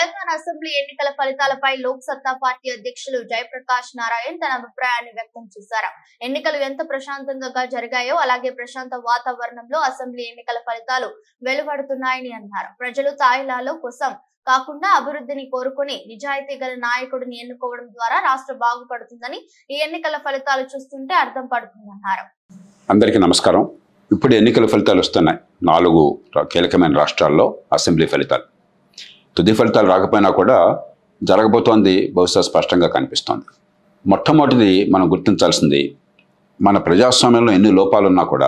Telangana assembly ఎన్నికల ఫలితాలపై లోక్ సత్తా పార్టీ అధ్యక్షులు జయప్రకాష్ నారాయణ్ తన అభిప్రాయాన్ని వ్యక్తం చేశారు ఎన్నికలు ఎంత ప్రశాంతంగా జరిగాయో అలాగే ప్రశాంత వాతావరణంలో అసెంబ్లీ ఎన్నికల ఫలితాలు వెలువడుతున్నాయని అన్నారు ప్రజలు తాయిలాలో కోసం కాకుండా అభివృద్ధిని కోరుకుని నిజాయితీ గల నాయకుడిని ఎన్నుకోవడం ద్వారా రాష్ట్రం బాగుపడుతుందని ఈ ఎన్నికల ఫలితాలు చూస్తుంటే అర్థం పడుతుందన్నారు అందరికీ నమస్కారం ఇప్పుడు ఎన్నికల ఫలితాలు వస్తున్నాయి నాలుగు రా- కీలకమైన రాష్ట్రాల్లో అసెంబ్లీ ఫలితాలు తుది ఫలితాలు రాకపోయినా కూడా జరగబోతోంది బహుశా స్పష్టంగా కనిపిస్తోంది మొట్టమొదటిది మనం గుర్తించాల్సింది మన ప్రజాస్వామ్యంలో ఎన్ని లోపాలున్నా కూడా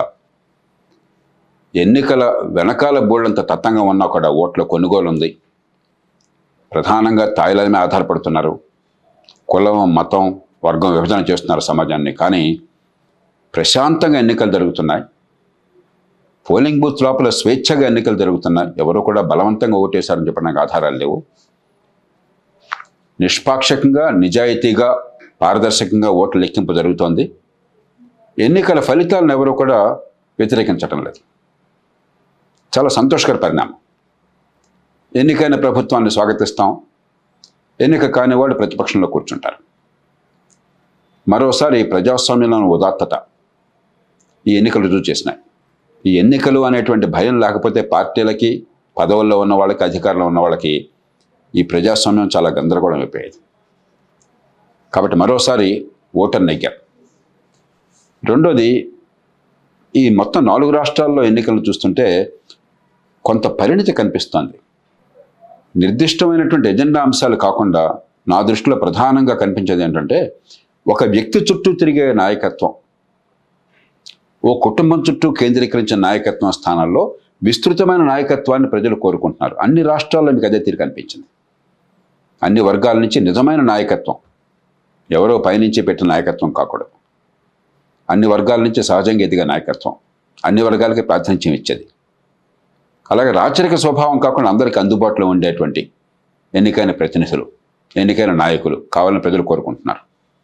ఎన్నికల వెనకాల బోర్డంత తత్తంగా ఉన్నా కూడా ఓట్ల కొనుగోలు ఉంది ప్రధానంగా తాయిల మీద ఆధారపడుతున్నారు కులం మతం వర్గం విభజన చేస్తున్నారు సమాజాన్ని కానీ ప్రశాంతంగా ఎన్నికలు జరుగుతున్నాయి పోలింగ్ బూత్ లోపల స్వేచ్ఛగా ఎన్నికలు జరుగుతున్నాయి ఎవరు కూడా బలవంతంగా ఓటేశారని చెప్పడానికి ఆధారాలు లేవు నిష్పాక్షికంగా నిజాయితీగా పారదర్శకంగా ఓట్ల లెక్కింపు జరుగుతోంది ఎన్నికల ఫలితాలను ఎవరు కూడా వ్యతిరేకించటం లేదు చాలా సంతోషకర పరిణామం ఎన్నికైన ప్రభుత్వాన్ని స్వాగతిస్తాం ఎన్నిక కాని వాళ్ళు ప్రతిపక్షంలో కూర్చుంటారు మరోసారి ప్రజాస్వామ్యంలోని ఉదాత్తత ఈ ఎన్నికలు రుజువు చేసినాయి ఈ ఎన్నికలు అనేటువంటి భయం లేకపోతే పార్టీలకి పదవుల్లో ఉన్న వాళ్ళకి అధికారంలో ఉన్న వాళ్ళకి ఈ ప్రజాస్వామ్యం చాలా గందరగోళం అయిపోయేది కాబట్టి మరోసారి ఓటర్ నెగ్గారు రెండోది ఈ మొత్తం నాలుగు రాష్ట్రాల్లో ఎన్నికలు చూస్తుంటే కొంత పరిణితి కనిపిస్తోంది నిర్దిష్టమైనటువంటి ఎజెండా అంశాలు కాకుండా నా దృష్టిలో ప్రధానంగా కనిపించేది ఏంటంటే ఒక వ్యక్తి చుట్టూ తిరిగే నాయకత్వం ఓ కుటుంబం చుట్టూ కేంద్రీకరించిన నాయకత్వం స్థానాల్లో విస్తృతమైన నాయకత్వాన్ని ప్రజలు కోరుకుంటున్నారు అన్ని రాష్ట్రాల్లో మీకు అదే తీరు కనిపించింది అన్ని వర్గాల నుంచి నిజమైన నాయకత్వం ఎవరో పైనుంచి పెట్టిన నాయకత్వం కాకూడదు అన్ని వర్గాల నుంచి సహజంగా ఎదిగే నాయకత్వం అన్ని వర్గాలకి ప్రాతినిధ్యం ఇచ్చేది అలాగే రాచరిక స్వభావం కాకుండా అందరికీ అందుబాటులో ఉండేటువంటి ఎన్నికైన ప్రతినిధులు ఎన్నికైన నాయకులు కావాలని ప్రజలు కోరుకుంటున్నారు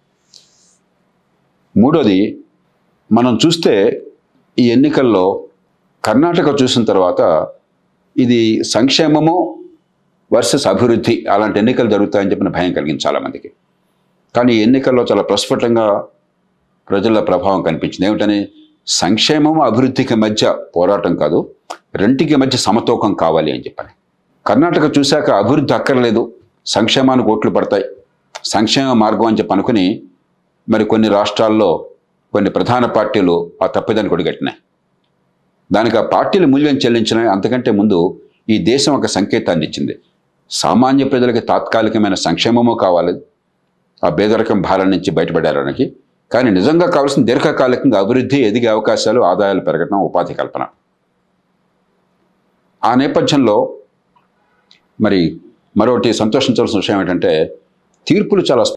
మూడోది మనం చూస్తే ఈ ఎన్నికల్లో కర్ణాటక చూసిన తర్వాత ఇది సంక్షేమము వర్సెస్ అభివృద్ధి అలాంటి ఎన్నికలు జరుగుతాయని చెప్పిన భయం కలిగింది చాలామందికి కానీ ఈ ఎన్నికల్లో చాలా ప్రస్ఫుటంగా ప్రజల ప్రభావం కనిపించింది ఏమిటని సంక్షేమము అభివృద్ధికి మధ్య పోరాటం కాదు రెంటికి మధ్య సమతూకం కావాలి అని చెప్పని కర్ణాటక చూశాక అభివృద్ధి అక్కర్లేదు సంక్షేమానికి ఓట్లు పడతాయి సంక్షేమ మార్గం అని చెప్పి అనుకుని మరి కొన్ని రాష్ట్రాల్లో కొన్ని ప్రధాన పార్టీలు ఆ తప్పిదాన్ని కొడిగట్టినాయి దానికి ఆ పార్టీలు మూల్యం చెల్లించినాయి అంతకంటే ముందు ఈ దేశం ఒక సంకేతాన్ని ఇచ్చింది సామాన్య ప్రజలకి తాత్కాలికమైన సంక్షేమము కావాలి ఆ పేదరికం భారం నుంచి బయటపడడానికి కానీ నిజంగా కావాల్సిన దీర్ఘకాలికంగా అభివృద్ధి ఎదిగే అవకాశాలు ఆదాయాలు పెరగడం ఉపాధి కల్పన ఆ నేపథ్యంలో మరి మరొకటి సంతోషించవలసిన విషయం ఏంటంటే తీర్పులు చాలా